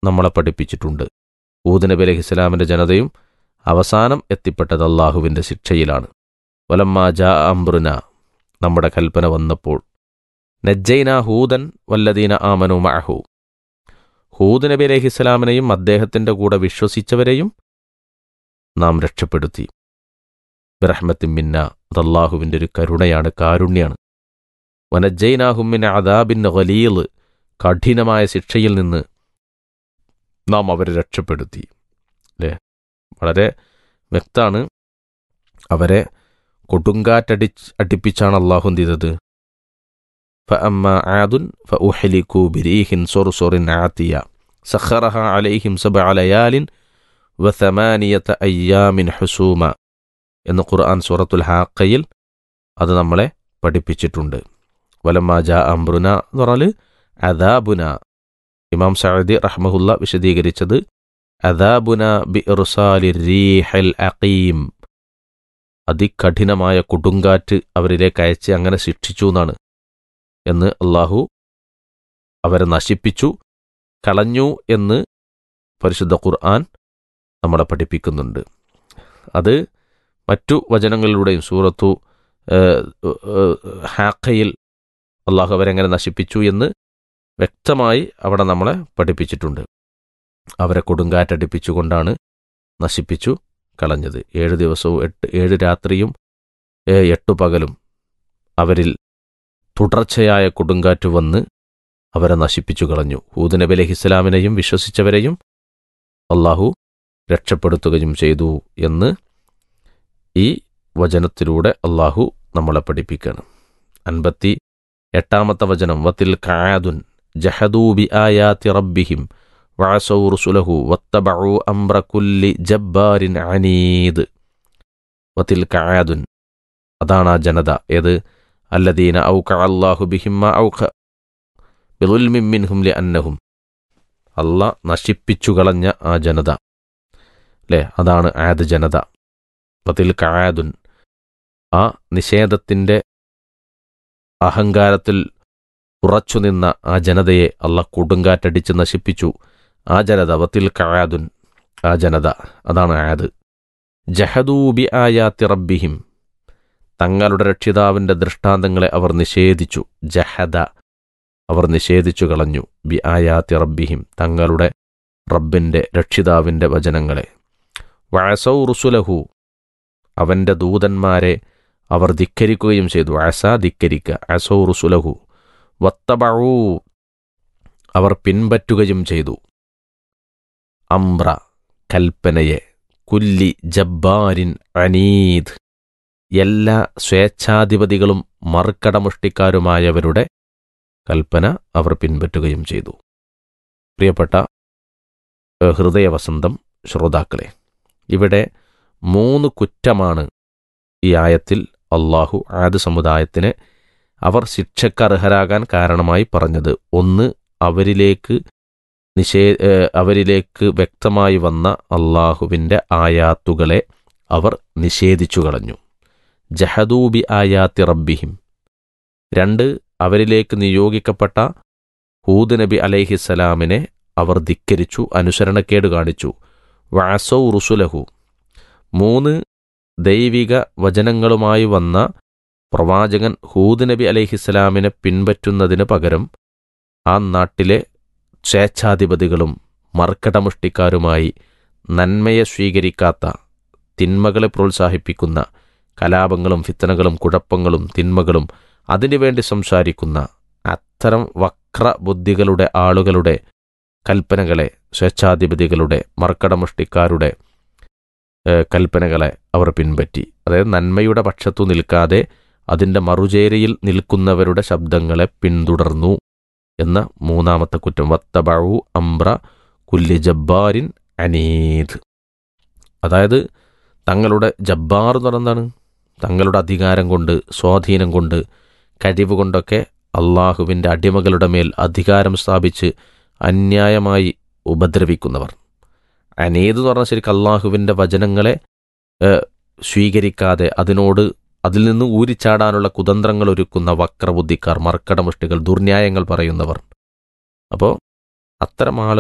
നമ്മളെ പഠിപ്പിച്ചിട്ടുണ്ട് ഊദ് നബി അലൈഹി ഇസ്ലാമിൻ്റെ ജനതയും അവസാനം എത്തിപ്പെട്ടത് അള്ളാഹുവിൻ്റെ ശിക്ഷയിലാണ് വലമ്മാ ജാ അംബ്രുന നമ്മുടെ കൽപ്പന വന്നപ്പോൾ നജ്ജൈന ഹൂദൻ വല്ലദീന ആമനു മഅഹു ഹൂദ് നബി അലൈഹി ഇസ്ലാമിനെയും അദ്ദേഹത്തിൻ്റെ കൂടെ വിശ്വസിച്ചവരെയും നാം രക്ഷപ്പെടുത്തി ബിറഹ്മത്തിൻ മിന്ന അത് അള്ളാഹുവിൻ്റെ ഒരു കരുണയാണ് കാരുണ്യാണ് വനജൈനാഹുമിൻ അദാബിൻ ഖലീൽ കഠിനമായ ശിക്ഷയിൽ നിന്ന് നാം അവരെ രക്ഷപ്പെടുത്തി അല്ലേ വളരെ വ്യക്താണ് അവരെ കൊടുങ്കാറ്റടി അടിപ്പിച്ചാണ് അള്ളാഹു എന്ത് ചെയ്തത് فأما عاد فأحلكوا بريح صرصر عاتية سخرها عليهم سبع ليال وثمانية أيام حسوما എന്ന് ഖുർആൻ സൂറത്തുൽ ഹാക്കയിൽ അത് നമ്മളെ പഠിപ്പിച്ചിട്ടുണ്ട് വലമാ ജാ അംബ്രുന എന്ന് പറഞ്ഞാൽ അദാബുന ഇമാം സഅദി റഹ്മഹുല്ല വിശദീകരിച്ചത് അദാബുന ബി ഇർസാലി റീഹൽ അഖീം അതികഠിനമായ കൊടുങ്കാറ്റ് അവരിലേക്ക് അയച്ച് അങ്ങനെ ശിക്ഷിച്ചു എന്നാണ് എന്ന് അള്ളാഹു അവരെ നശിപ്പിച്ചു കളഞ്ഞു എന്ന് പരിശുദ്ധ ഖുർആൻ നമ്മളെ പഠിപ്പിക്കുന്നുണ്ട് അത് മറ്റു വചനങ്ങളിലൂടെയും സൂറത്തു ഹാക്കയിൽ അള്ളാഹു അവരെങ്ങനെ നശിപ്പിച്ചു എന്ന് വ്യക്തമായി അവിടെ നമ്മളെ പഠിപ്പിച്ചിട്ടുണ്ട് അവരെ കൊടുങ്കാറ്റടിപ്പിച്ചുകൊണ്ടാണ് നശിപ്പിച്ചു കളഞ്ഞത് ഏഴ് ദിവസവും എട്ട് ഏഴ് രാത്രിയും എട്ടു പകലും അവരിൽ തുടർച്ചയായ കൊടുങ്കാറ്റ് വന്ന് അവരെ നശിപ്പിച്ചു കളഞ്ഞു ഹൂദ് നബി അലഹി ഇസ്ലാമിനെയും വിശ്വസിച്ചവരെയും അള്ളാഹു രക്ഷപ്പെടുത്തുകയും ചെയ്തു എന്ന് ഈ വചനത്തിലൂടെ അള്ളാഹു നമ്മളെ പഠിപ്പിക്കണം അൻപത്തി എട്ടാമത്തെ വചനം വത്തിൽ കായാതുൻ ജഹദൂബി ആയാത്തി റബ്ബിഹിം വഅസൗ റുസുലഹു വത്തബഉ അംറ കുല്ലി ജബ്ബാരിൻ അനീദ് വത്തിൽ കായാതുൻ അതാണ് ആ ജനത ഏത് അല്ലദീന ഔക അല്ലാഹു ബിഹിമ്മ ഔക ബിദുൽമിൻ മിൻഹും ലിഅന്നഹും അല്ല നശിപ്പിച്ചു കളഞ്ഞ ആ ജനത അല്ലേ അതാണ് ആദ് ജനത പതിൽ കായാതുൻ ആ നിഷേധത്തിൻ്റെ അഹങ്കാരത്തിൽ ഉറച്ചുനിന്ന ആ ജനതയെ അല്ല കൊടുങ്കാറ്റടിച്ച് നശിപ്പിച്ചു ആ ജനത വത്തിൽ കായാതുൻ ആ ജനത അതാണ് ആദ് ജഹദൂബി ആയാത്തി റബ്ബിഹിം തങ്ങളുടെ രക്ഷിതാവിൻ്റെ ദൃഷ്ടാന്തങ്ങളെ അവർ നിഷേധിച്ചു ജഹദ അവർ നിഷേധിച്ചു കളഞ്ഞു ബി ആയാത്തി റബ്ബിഹിം തങ്ങളുടെ റബ്ബിൻ്റെ രക്ഷിതാവിൻ്റെ വചനങ്ങളെ വഴസൗ റുസുലഹു അവൻ്റെ ദൂതന്മാരെ അവർ ധിക്കരിക്കുകയും ചെയ്തു അസ ധിക്കരിക്ക അസൗ റുസുലഹു വത്തബഴൂ അവർ പിൻപറ്റുകയും ചെയ്തു അംബ്ര കൽപ്പനയെ കുല്ലി ജബ്ബാരിൻ അനീദ് എല്ലാ സ്വേച്ഛാധിപതികളും മറുക്കടമുഷ്ടിക്കാരുമായവരുടെ കൽപ്പന അവർ പിൻപറ്റുകയും ചെയ്തു പ്രിയപ്പെട്ട ഹൃദയവസന്തം ശ്രോതാക്കളെ ഇവിടെ മൂന്ന് കുറ്റമാണ് ഈ ആയത്തിൽ അള്ളാഹു ആദ് സമുദായത്തിന് അവർ ശിക്ഷക്കർഹരാകാൻ കാരണമായി പറഞ്ഞത് ഒന്ന് അവരിലേക്ക് നിഷേ അവരിലേക്ക് വ്യക്തമായി വന്ന അള്ളാഹുവിൻ്റെ ആയാത്തുകളെ അവർ നിഷേധിച്ചു കളഞ്ഞു ജഹദൂബി ആയാത്തി റബ്ബിഹിം രണ്ട് അവരിലേക്ക് നിയോഗിക്കപ്പെട്ട ഹൂദ് നബി അലൈഹിസലാമിനെ അവർ ധിക്കരിച്ചു അനുസരണക്കേട് കാണിച്ചു വാസൗ റുസുലഹു മൂന്ന് ദൈവിക വചനങ്ങളുമായി വന്ന പ്രവാചകൻ ഹൂദ് നബി അലൈഹിസ്സലാമിനെ പിൻപറ്റുന്നതിന് പകരം ആ നാട്ടിലെ സ്വേച്ഛാധിപതികളും മർക്കടമുഷ്ടിക്കാരുമായി നന്മയെ സ്വീകരിക്കാത്ത തിന്മകളെ പ്രോത്സാഹിപ്പിക്കുന്ന കലാപങ്ങളും ഫിത്തനകളും കുഴപ്പങ്ങളും തിന്മകളും അതിനുവേണ്ടി സംസാരിക്കുന്ന അത്തരം വക്ര ബുദ്ധികളുടെ ആളുകളുടെ കൽപ്പനകളെ സ്വേച്ഛാധിപതികളുടെ മർക്കടമുഷ്ടിക്കാരുടെ കൽപ്പനകളെ അവർ പിൻപറ്റി അതായത് നന്മയുടെ പക്ഷത്തു നിൽക്കാതെ അതിൻ്റെ മറുചേരിയിൽ നിൽക്കുന്നവരുടെ ശബ്ദങ്ങളെ പിന്തുടർന്നു എന്ന മൂന്നാമത്തെ കുറ്റം വത്തബഴു അംബ്ര കുല്ലി ജബ്ബാരിൻ അനീദ് അതായത് തങ്ങളുടെ ജബ്ബാർ എന്ന് പറഞ്ഞാൽ തങ്ങളുടെ അധികാരം കൊണ്ട് സ്വാധീനം കൊണ്ട് കഴിവ് കൊണ്ടൊക്കെ അള്ളാഹുവിൻ്റെ അടിമകളുടെ മേൽ അധികാരം സ്ഥാപിച്ച് അന്യായമായി ഉപദ്രവിക്കുന്നവർ അനേത് എന്ന് പറഞ്ഞാൽ ശരിക്കും അള്ളാഹുവിൻ്റെ വചനങ്ങളെ സ്വീകരിക്കാതെ അതിനോട് അതിൽ നിന്ന് ഊരിച്ചാടാനുള്ള കുതന്ത്രങ്ങൾ ഒരുക്കുന്ന വക്രബുദ്ധിക്കാർ മർക്കടമുഷ്ടികൾ ദുർന്യായങ്ങൾ പറയുന്നവർ അപ്പോൾ അത്തരം ആളുകൾ